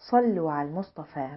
صلوا على المصطفى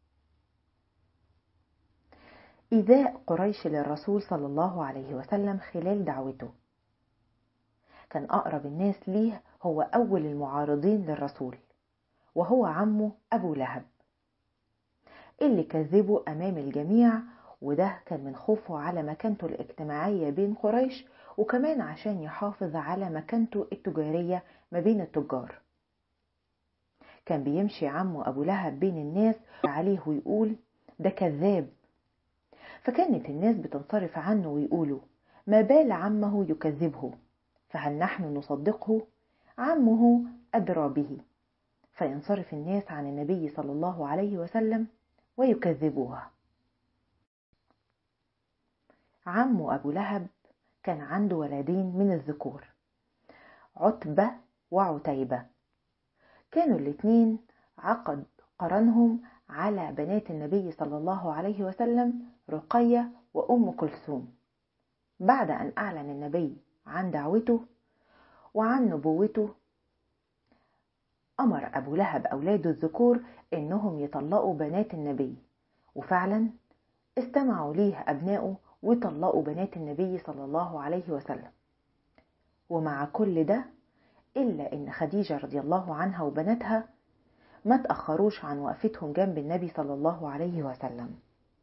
إيذاء قريش للرسول صلى الله عليه وسلم خلال دعوته كان أقرب الناس ليه هو أول المعارضين للرسول وهو عمه أبو لهب اللي كذبه أمام الجميع وده كان من خوفه على مكانته الاجتماعية بين قريش وكمان عشان يحافظ على مكانته التجارية ما بين التجار كان بيمشي عمه أبو لهب بين الناس عليه ويقول ده كذاب فكانت الناس بتنصرف عنه ويقولوا ما بال عمه يكذبه فهل نحن نصدقه عمه أدرى به فينصرف الناس عن النبي صلى الله عليه وسلم ويكذبوه عمه أبو لهب كان عنده ولدين من الذكور عتبة وعتيبة كانوا الاتنين عقد قرنهم على بنات النبي صلى الله عليه وسلم رقية وأم كلثوم بعد أن أعلن النبي عن دعوته وعن نبوته أمر أبو لهب أولاده الذكور إنهم يطلقوا بنات النبي وفعلا استمعوا ليه أبنائه وطلقوا بنات النبي صلى الله عليه وسلم ومع كل ده إلا إن خديجة رضي الله عنها وبناتها ما تأخروش عن وقفتهم جنب النبي صلى الله عليه وسلم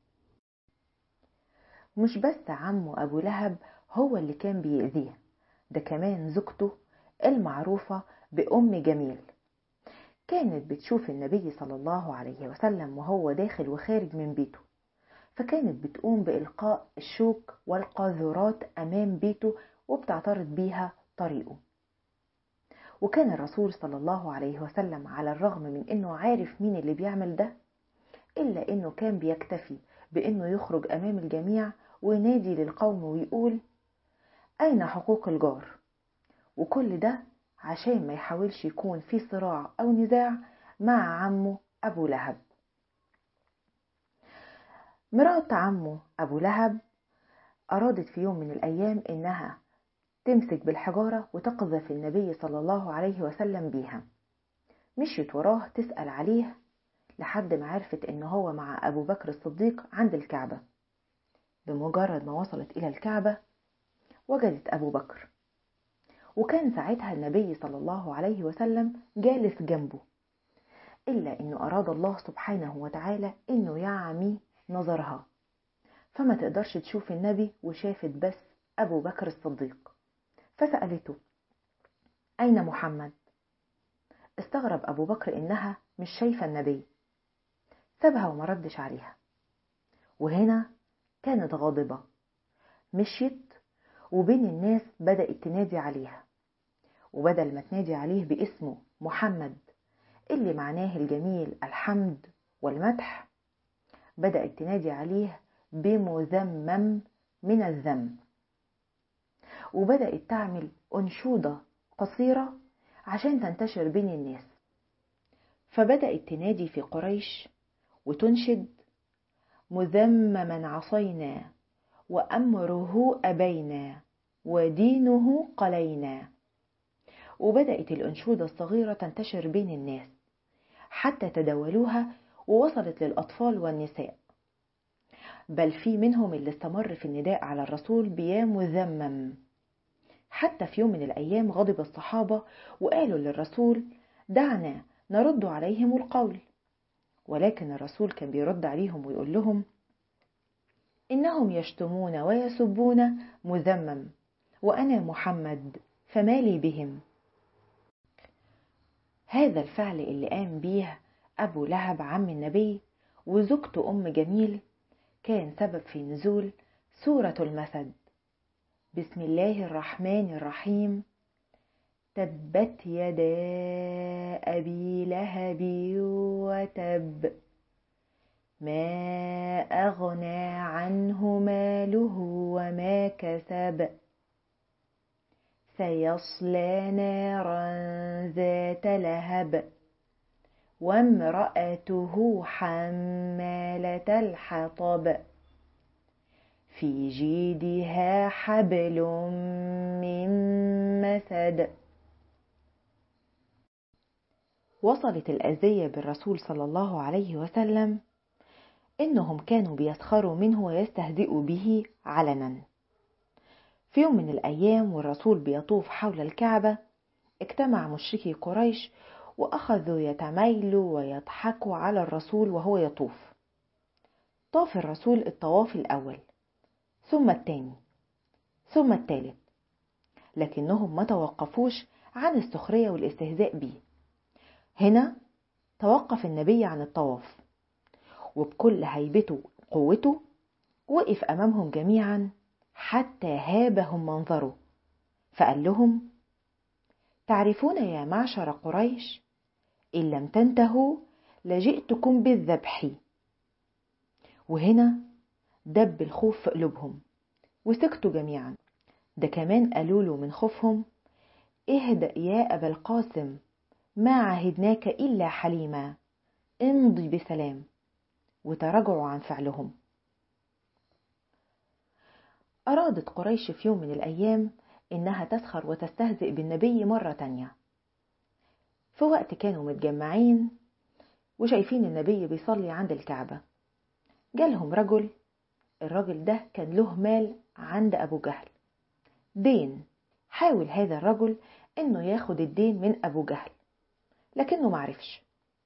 مش بس عمه أبو لهب هو اللي كان بيأذيه ده كمان زوجته المعروفة بأم جميل كانت بتشوف النبي صلى الله عليه وسلم وهو داخل وخارج من بيته فكانت بتقوم بإلقاء الشوك والقاذورات أمام بيته وبتعترض بيها طريقه وكان الرسول صلى الله عليه وسلم على الرغم من انه عارف مين اللي بيعمل ده الا انه كان بيكتفي بانه يخرج امام الجميع وينادي للقوم ويقول اين حقوق الجار وكل ده عشان ما يحاولش يكون في صراع او نزاع مع عمه ابو لهب مرات عمه ابو لهب ارادت في يوم من الايام انها تمسك بالحجارة وتقذف النبي صلى الله عليه وسلم بيها مشيت وراه تسأل عليه لحد ما عرفت ان هو مع ابو بكر الصديق عند الكعبة بمجرد ما وصلت الى الكعبة وجدت ابو بكر وكان ساعتها النبي صلى الله عليه وسلم جالس جنبه إلا أنه أراد الله سبحانه وتعالى أنه يعمي نظرها فما تقدرش تشوف النبي وشافت بس أبو بكر الصديق فسألته أين محمد؟ استغرب أبو بكر إنها مش شايفة النبي سابها وما ردش عليها وهنا كانت غاضبة مشيت وبين الناس بدأت تنادي عليها وبدل ما تنادي عليه باسمه محمد اللي معناه الجميل الحمد والمدح بدأت تنادي عليه بمذمم من الذم وبدأت تعمل أنشودة قصيرة عشان تنتشر بين الناس فبدأت تنادي في قريش وتنشد مذمما عصينا وأمره أبينا ودينه قلينا وبدأت الأنشودة الصغيرة تنتشر بين الناس حتى تداولوها ووصلت للأطفال والنساء بل في منهم اللي استمر في النداء على الرسول بيا مذمم حتى في يوم من الأيام غضب الصحابة وقالوا للرسول دعنا نرد عليهم القول ولكن الرسول كان بيرد عليهم ويقول لهم إنهم يشتمون ويسبون مذمم وأنا محمد فما لي بهم هذا الفعل اللي قام بيه أبو لهب عم النبي وزوجته أم جميل كان سبب في نزول سورة المسد بسم الله الرحمن الرحيم تبت يدا أبي لهب وتب ما أغنى عنه ماله وما كسب سيصلى نارا ذات لهب وامرأته حمالة الحطب في جيدها حبل من مسد وصلت الأذية بالرسول صلى الله عليه وسلم إنهم كانوا بيسخروا منه ويستهزئوا به علنا في يوم من الأيام والرسول بيطوف حول الكعبة اجتمع مشركي قريش وأخذوا يتميلوا ويضحكوا على الرسول وهو يطوف طاف الرسول الطواف الأول ثم الثاني ثم الثالث لكنهم ما توقفوش عن السخرية والاستهزاء به هنا توقف النبي عن الطواف وبكل هيبته وقوته وقف أمامهم جميعا حتى هابهم منظره فقال لهم تعرفون يا معشر قريش إن لم تنتهوا لجئتكم بالذبح وهنا دب الخوف في قلوبهم وسكتوا جميعا ده كمان قالوا له من خوفهم اهدأ يا أبا القاسم ما عهدناك إلا حليما امضي بسلام وتراجعوا عن فعلهم أرادت قريش في يوم من الأيام إنها تسخر وتستهزئ بالنبي مرة تانية في وقت كانوا متجمعين وشايفين النبي بيصلي عند الكعبة جالهم رجل الرجل ده كان له مال عند أبو جهل دين حاول هذا الرجل إنه ياخد الدين من أبو جهل لكنه معرفش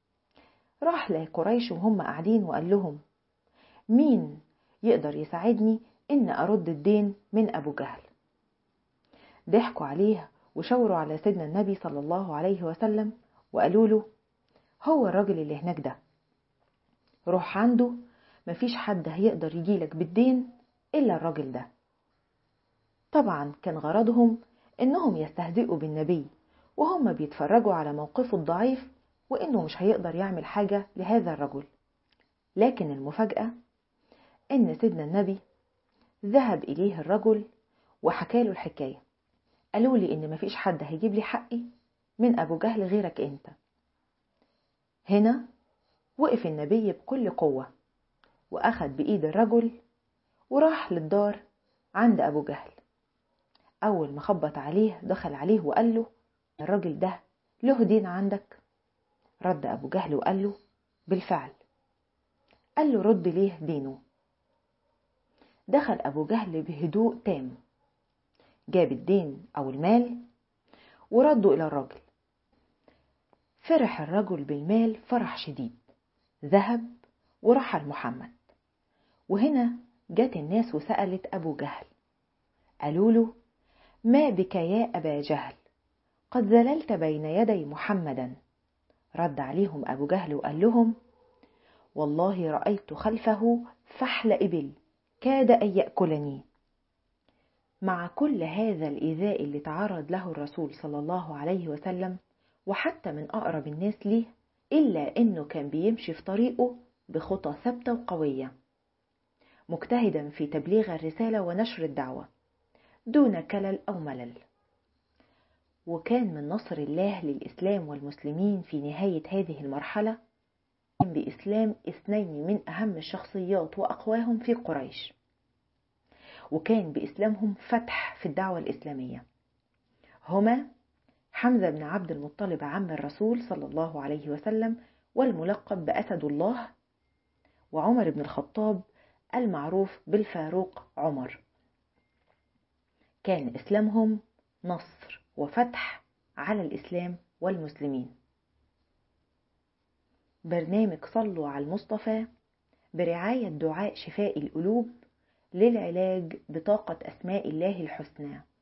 راح لقريش وهم قاعدين وقال لهم مين يقدر يساعدني إن أرد الدين من أبو جهل ضحكوا عليه وشاوروا على سيدنا النبي صلى الله عليه وسلم وقالوا له هو الراجل اللي هناك ده روح عنده مفيش حد هيقدر يجيلك بالدين إلا الراجل ده طبعا كان غرضهم إنهم يستهزئوا بالنبي وهم بيتفرجوا على موقفه الضعيف وإنه مش هيقدر يعمل حاجة لهذا الرجل لكن المفاجأة إن سيدنا النبي ذهب إليه الرجل وحكى له الحكاية قالوا لي إن مفيش حد هيجيب لي حقي من أبو جهل غيرك أنت هنا وقف النبي بكل قوة وأخد بإيد الرجل وراح للدار عند أبو جهل أول ما خبط عليه دخل عليه وقال له الراجل ده له دين عندك رد أبو جهل وقال له بالفعل قال له رد ليه دينه دخل أبو جهل بهدوء تام جاب الدين أو المال ورده إلى الرجل فرح الرجل بالمال فرح شديد ذهب ورحل محمد وهنا جت الناس وسألت أبو جهل قالوا له ما بك يا أبا جهل قد زللت بين يدي محمدا رد عليهم أبو جهل وقال لهم والله رأيت خلفه فحل إبل كاد أن يأكلني مع كل هذا الإيذاء اللي تعرض له الرسول صلى الله عليه وسلم وحتى من أقرب الناس ليه إلا إنه كان بيمشي في طريقه بخطى ثابتة وقوية مجتهدا في تبليغ الرسالة ونشر الدعوة دون كلل أو ملل وكان من نصر الله للإسلام والمسلمين في نهاية هذه المرحلة بإسلام اثنين من أهم الشخصيات وأقواهم في قريش وكان بإسلامهم فتح في الدعوة الإسلامية هما حمزة بن عبد المطلب عم الرسول صلى الله عليه وسلم والملقب بأسد الله وعمر بن الخطاب المعروف بالفاروق عمر كان إسلامهم نصر وفتح على الإسلام والمسلمين برنامج صلوا على المصطفى برعاية دعاء شفاء القلوب للعلاج بطاقة أسماء الله الحسنى